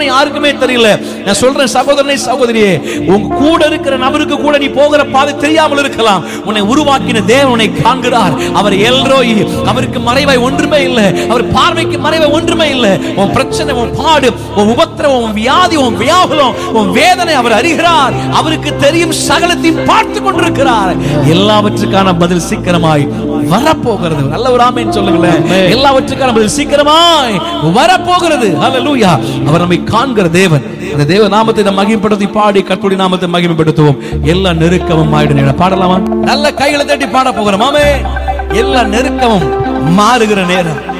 காரணம் யாருக்குமே தெரியல நான் சொல்றேன் சகோதரனை சகோதரியே உங்க கூட இருக்கிற நபருக்கு கூட நீ போகிற பாதை தெரியாமல் இருக்கலாம் உன்னை உருவாக்கின தேவன் உன்னை காண்கிறார் அவர் எல்ரோய் அவருக்கு மறைவாய் ஒன்றுமே இல்லை அவர் பார்வைக்கு மறைவாய் ஒன்றுமே இல்லை உன் பிரச்சனை உன் பாடு உன் உபத்திரவம் உன் வியாதி உன் வியாகுலம் உன் வேதனை அவர் அறிகிறார் அவருக்கு தெரியும் சகலத்தையும் பார்த்து கொண்டிருக்கிறார் எல்லாவற்றுக்கான பதில் சீக்கிரமாய் வரப்போகிறது நல்ல ஒரு ஆமேன் சொல்லுங்களேன் எல்லாவற்றுக்கான பதில் சீக்கிரமாய் வரப்போகிறது ஹalleluya அவர் நம்மை காண்கிற தேவன் அந்த தேவ நாமத்தை நாம் மகிமைப்படுத்தி பாடி கர்த்தருடைய நாமத்தை மகிமைப்படுத்துவோம் எல்லா நெருக்கமும் ஆயிடும் பாடலாமா நல்ல கைகளை தட்டி பாட போகிறோம் ஆமே எல்லா நெருக்கமும் மாறுகிற நேரம்